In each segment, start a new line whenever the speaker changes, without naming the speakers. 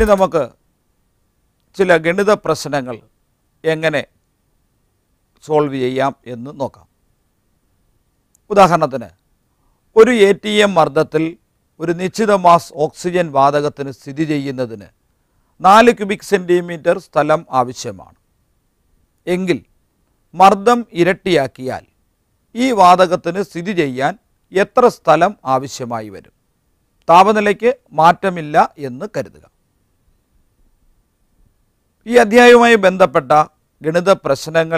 ഇനി നമുക്ക് ചില ഗണിത പ്രശ്നങ്ങൾ എങ്ങനെ സോൾവ് ചെയ്യാം എന്ന് നോക്കാം ഉദാഹരണത്തിന് ഒരു എ ടി എം മർദ്ദത്തിൽ ഒരു നിശ്ചിത മാസ് ഓക്സിജൻ വാതകത്തിന് സ്ഥിതി ചെയ്യുന്നതിന് നാല് ക്യൂബിക് സെൻറ്റിമീറ്റർ സ്ഥലം ആവശ്യമാണ് എങ്കിൽ മർദ്ദം ഇരട്ടിയാക്കിയാൽ ഈ വാതകത്തിന് സ്ഥിതി ചെയ്യാൻ എത്ര സ്ഥലം ആവശ്യമായി വരും താപനിലയ്ക്ക് മാറ്റമില്ല എന്ന് കരുതുക ഈ അധ്യായവുമായി ബന്ധപ്പെട്ട ഗണിത പ്രശ്നങ്ങൾ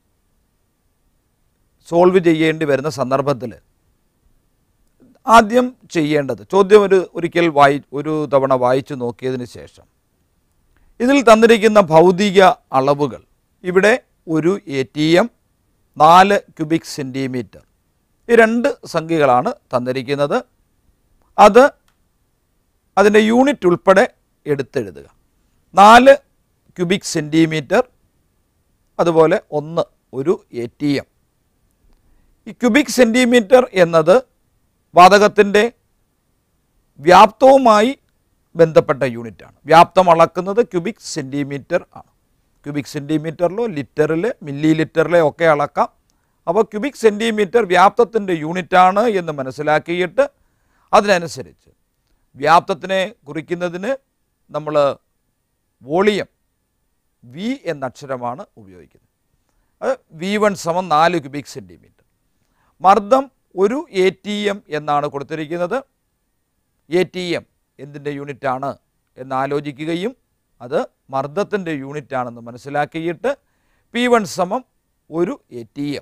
സോൾവ് ചെയ്യേണ്ടി വരുന്ന സന്ദർഭത്തിൽ ആദ്യം ചെയ്യേണ്ടത് ചോദ്യം ഒരു ഒരിക്കൽ വായി ഒരു തവണ വായിച്ചു നോക്കിയതിന് ശേഷം ഇതിൽ തന്നിരിക്കുന്ന ഭൗതിക അളവുകൾ ഇവിടെ ഒരു എ ടി എം നാല് ക്യൂബിക് സെൻറ്റിമീറ്റർ ഈ രണ്ട് സംഖ്യകളാണ് തന്നിരിക്കുന്നത് അത് അതിൻ്റെ യൂണിറ്റ് ഉൾപ്പെടെ എടുത്തെഴുതുക നാല് ക്യൂബിക് സെൻറ്റിമീറ്റർ അതുപോലെ ഒന്ന് ഒരു എ ടി എം ഈ ക്യൂബിക് സെൻറ്റിമീറ്റർ എന്നത് വാതകത്തിൻ്റെ വ്യാപ്തവുമായി ബന്ധപ്പെട്ട യൂണിറ്റാണ് വ്യാപ്തം അളക്കുന്നത് ക്യൂബിക് സെൻറ്റിമീറ്റർ ആണ് ക്യൂബിക് സെൻറ്റിമീറ്ററിലോ ലിറ്ററിൽ മില്ലി ലിറ്ററിലെ ഒക്കെ അളക്കാം അപ്പോൾ ക്യൂബിക് സെൻറ്റിമീറ്റർ വ്യാപ്തത്തിൻ്റെ യൂണിറ്റാണ് എന്ന് മനസ്സിലാക്കിയിട്ട് അതിനനുസരിച്ച് വ്യാപ്തത്തിനെ കുറിക്കുന്നതിന് നമ്മൾ വോളിയം വി എന്ന അക്ഷരമാണ് ഉപയോഗിക്കുന്നത് അത് വി വൺ സമം നാല് ക്യൂബിക് സെൻറ്റിമീറ്റർ മർദ്ദം ഒരു എ ടി എം എന്നാണ് കൊടുത്തിരിക്കുന്നത് എ ടി എം എന്തിൻ്റെ യൂണിറ്റാണ് എന്ന് ആലോചിക്കുകയും അത് മർദ്ദത്തിൻ്റെ യൂണിറ്റാണെന്ന് മനസ്സിലാക്കിയിട്ട് പി വൺ സമം ഒരു എ ടി എം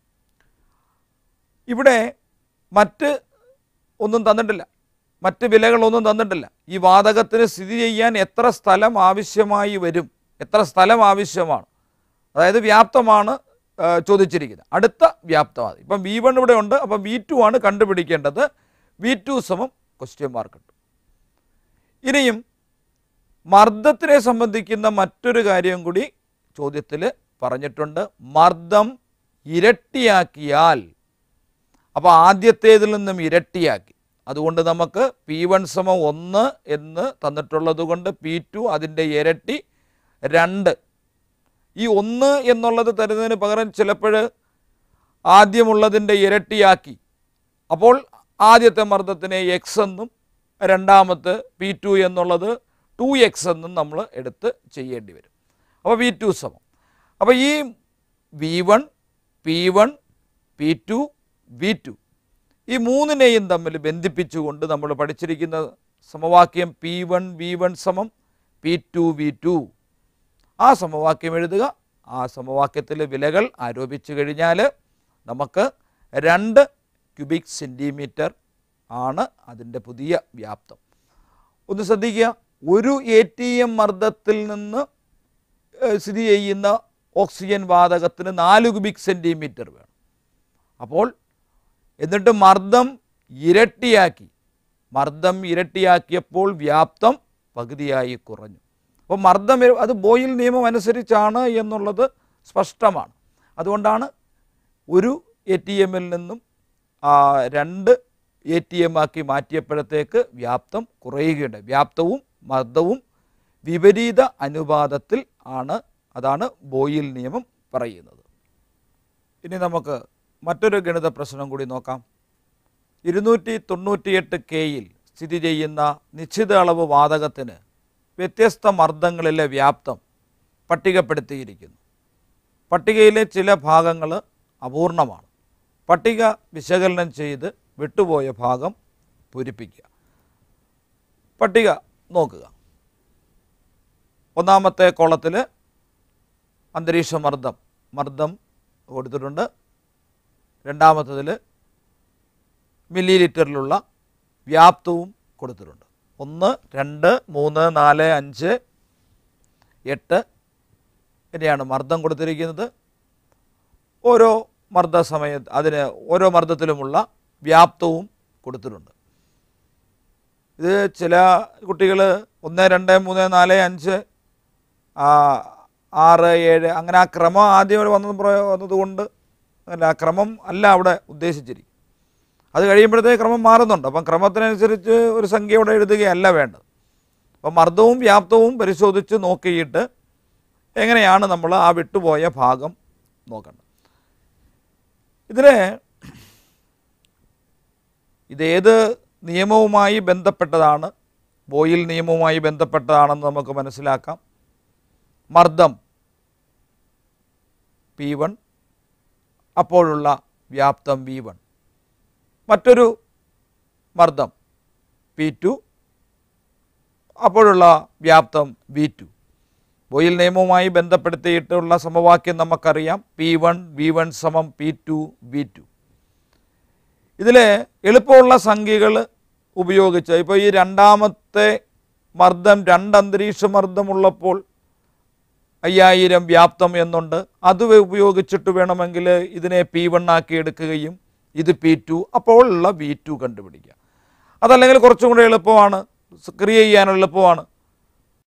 ഇവിടെ മറ്റ് ഒന്നും തന്നിട്ടില്ല മറ്റ് വിലകളൊന്നും തന്നിട്ടില്ല ഈ വാതകത്തിന് സ്ഥിതി ചെയ്യാൻ എത്ര സ്ഥലം ആവശ്യമായി വരും എത്ര സ്ഥലം ആവശ്യമാണ് അതായത് വ്യാപ്തമാണ് ആ, ചോദിച്ചിരിക്കുന്നത് അടുത്ത വ്യാപ്തമാണ് ഇപ്പം വി വൺ ഇവിടെ ഉണ്ട് അപ്പം വി ടു ആണ് കണ്ടുപിടിക്കേണ്ടത് വി ടു സമം ക്വസ്റ്റ്യൻ മാർക്ക് ഉണ്ട് ഇനിയും മർദ്ദത്തിനെ സംബന്ധിക്കുന്ന മറ്റൊരു കാര്യം കൂടി ചോദ്യത്തിൽ പറഞ്ഞിട്ടുണ്ട് മർദ്ദം ഇരട്ടിയാക്കിയാൽ അപ്പോൾ ആദ്യത്തേതിൽ നിന്നും ഇരട്ടിയാക്കി അതുകൊണ്ട് നമുക്ക് പി വൺ സമം ഒന്ന് എന്ന് തന്നിട്ടുള്ളത് കൊണ്ട് പി ടു അതിൻ്റെ ഇരട്ടി രണ്ട് ഈ ഒന്ന് എന്നുള്ളത് തരുന്നതിന് പകരം ചിലപ്പോൾ ആദ്യമുള്ളതിൻ്റെ ഇരട്ടിയാക്കി അപ്പോൾ ആദ്യത്തെ മർദ്ദത്തിനെ എക്സ് എന്നും രണ്ടാമത്തെ പി ടു എന്നുള്ളത് ടു എക്സ് എന്നും നമ്മൾ എടുത്ത് ചെയ്യേണ്ടി വരും അപ്പോൾ വി ടു സമം അപ്പോൾ ഈ V one P one P two V two ഈ മൂന്നിനെയും തമ്മിൽ ബന്ധിപ്പിച്ചുകൊണ്ട് നമ്മൾ പഠിച്ചിരിക്കുന്ന സമവാക്യം പി വൺ വി വൺ സമം പി ടു വി ടു ആ സമവാക്യം എഴുതുക ആ സമവാക്യത്തിലെ വിലകൾ ആരോപിച്ചു കഴിഞ്ഞാൽ നമുക്ക് രണ്ട് ക്യൂബിക് സെൻറ്റിമീറ്റർ ആണ് അതിൻ്റെ പുതിയ വ്യാപ്തം ഒന്ന് ശ്രദ്ധിക്കുക ഒരു എ ടി എം മർദ്ദത്തിൽ നിന്ന് ഏഹ്, സ്ഥിതി ചെയ്യുന്ന ഓക്സിജൻ വാതകത്തിന് നാല് ക്യൂബിക് സെൻറ്റിമീറ്റർ വേണം അപ്പോൾ എന്നിട്ട് മർദ്ദം ഇരട്ടിയാക്കി മർദ്ദം ഇരട്ടിയാക്കിയപ്പോൾ വ്യാപ്തം പകുതിയായി കുറഞ്ഞു അപ്പോൾ മർദ്ദം ഇര- അത് ബോയിൽ നിയമം അനുസരിച്ചാണ് എന്നുള്ളത് സ്പഷ്ടമാണ് അതുകൊണ്ടാണ് ഒരു എ ടി എമ്മിൽ നിന്നും ആ, രണ്ട് എ ടി എം ആക്കി മാറ്റിയപ്പോഴത്തേക്ക് വ്യാപ്തം കുറയുകയുണ്ട് വ്യാപ്തവും മർദ്ദവും വിപരീത അനുപാതത്തിൽ ആണ് അതാണ് ബോയിൽ നിയമം പറയുന്നത് ഇനി നമുക്ക് മറ്റൊരു ഗണിത പ്രശ്നം കൂടി നോക്കാം ഇരുന്നൂറ്റി തൊണ്ണൂറ്റിയെട്ട് കെയിൽ സ്ഥിതി ചെയ്യുന്ന നിശ്ചിത അളവ് വാതകത്തിന് വ്യത്യസ്ത മർദ്ദങ്ങളിലെ വ്യാപ്തം പട്ടികപ്പെടുത്തിയിരിക്കുന്നു പട്ടികയിലെ ചില ഭാഗങ്ങൾ അപൂർണമാണ് പട്ടിക വിശകലനം ചെയ്ത് വിട്ടുപോയ ഭാഗം പൂരിപ്പിക്കുക പട്ടിക നോക്കുക ഒന്നാമത്തെ കോളത്തിൽ അന്തരീക്ഷ മർദ്ദം മർദ്ദം കൊടുത്തിട്ടുണ്ട് രണ്ടാമത്തതിൽ മില്ലി ലിറ്ററിലുള്ള വ്യാപ്തവും കൊടുത്തിട്ടുണ്ട് ഒന്ന് രണ്ട് മൂന്ന് നാല് അഞ്ച് എട്ട് ഇനിയാണ് മർദ്ദം കൊടുത്തിരിക്കുന്നത് ഓരോ മർദ്ദ സമയത്ത് അതിന് ഓരോ മർദ്ദത്തിലുമുള്ള വ്യാപ്തവും കൊടുത്തിട്ടുണ്ട് ഇത് ചില കുട്ടികൾ ഒന്ന് രണ്ട് മൂന്ന് നാല് അഞ്ച് ആ, ആറ് ഏഴ് അങ്ങനെ ആ ക്രമം ആദ്യം ഒരു വന്നത് പ്ര- വന്നതുകൊണ്ട് അല്ല ആ ക്രമം അല്ല അവിടെ ഉദ്ദേശിച്ചിരിക്കും അത് കഴിയുമ്പോഴത്തേക്ക് ക്രമം മാറുന്നുണ്ട് അപ്പം ക്രമത്തിനനുസരിച്ച് ഒരു സംഖ്യ ഇവിടെ എഴുതുകയല്ല വേണ്ടത് അപ്പോൾ മർദ്ദവും വ്യാപ്തവും പരിശോധിച്ച് നോക്കിയിട്ട് എങ്ങനെയാണ് നമ്മൾ ആ വിട്ടുപോയ ഭാഗം നോക്കേണ്ടത് ഇതിന് ഇതേത് നിയമവുമായി ബന്ധപ്പെട്ടതാണ് ബോയിൽ നിയമവുമായി ബന്ധപ്പെട്ടതാണെന്ന് നമുക്ക് മനസ്സിലാക്കാം മർദ്ദം പി വൺ അപ്പോഴുള്ള വ്യാപ്തം വി വൺ മറ്റൊരു മർദ്ദം പി ടു അപ്പോഴുള്ള വ്യാപ്തം വി ടു ബോയിൽ നിയമവുമായി ബന്ധപ്പെടുത്തിയിട്ടുള്ള സമവാക്യം നമുക്കറിയാം പി വൺ വി വൺ സമം പി ടു വി ടു ഇതിൽ എളുപ്പമുള്ള സംഖ്യകൾ ഉപയോഗിച്ച് ഇപ്പോൾ ഈ രണ്ടാമത്തെ മർദ്ദം രണ്ട് അന്തരീക്ഷ മർദ്ദമുള്ളപ്പോൾ അയ്യായിരം വ്യാപ്തം എന്നുണ്ട് അത് ഉപയോഗിച്ചിട്ട് വേണമെങ്കിൽ ഇതിനെ പി വൺ ആക്കി എടുക്കുകയും ഇത് പി ടു അപ്പോഴുള്ള വി ടു കണ്ടുപിടിക്കുക അതല്ലെങ്കിൽ കുറച്ചും കൂടെ എളുപ്പമാണ് ക്രിയ ചെയ്യാൻ എളുപ്പമാണ്